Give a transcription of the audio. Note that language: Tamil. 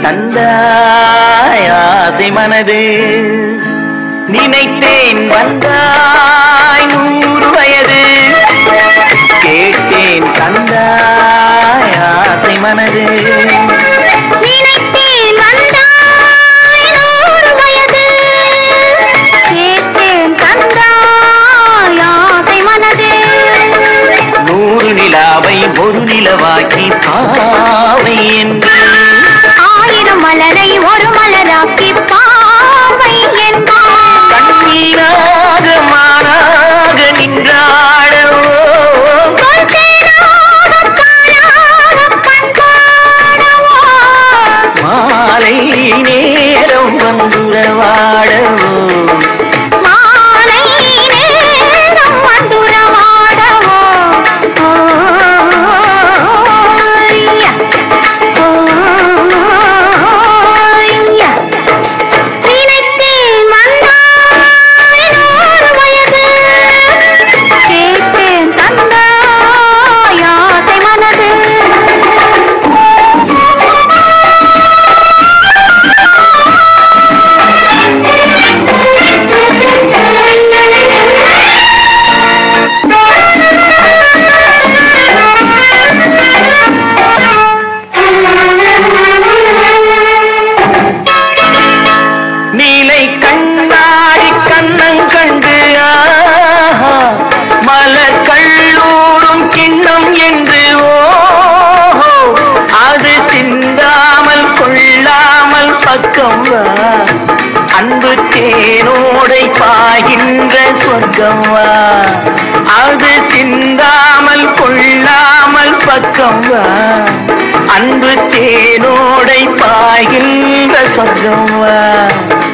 தந்தாய் ஆசை மனது நினைத்தேன் வந்தாய் நூறு வயது கேட்டேன் தந்தாய் ஆசை மனது நினைத்தேன் வந்தாய் நூறு வயது கேட்டேன் தந்தாய் ஆசை மனது நூறு நிலாவை ஒரு நிலவாக்கி பாவை என்று ஆயிரம் மலரை ஒரு மலராக்கி பாவை என்பார் கண்ணீராக மாறாக நின்றாடவோ சொல் தேனாக பாலாக பண்பாடவோ மாலை நேரம் வந்துறவாடவோ மாலை நேரம் வந்துறவாடவோ ஓய்யா, ஓய்யா. நினைத்தேன் வந்தாய் நூறு வயது கேட்டேன் தந்தாய் ஆசை மனது நீலை கண்ணாடி கண்ணம் கண்டு ஆஹா, மலர் கல்லூரும் கிண்ணம் என்று ஓஹோ அது சிந்தாமல் கொள்ளாமல் பக்கம் வா அன்பு தேனோடை பாய்கின்ற சொர்க்கம் வா அது சிந்தாமல் கொள்ளாமல் பக்கம் வா அன்பு தேனோடை பாய்கின்ற சொர்க்கம் வா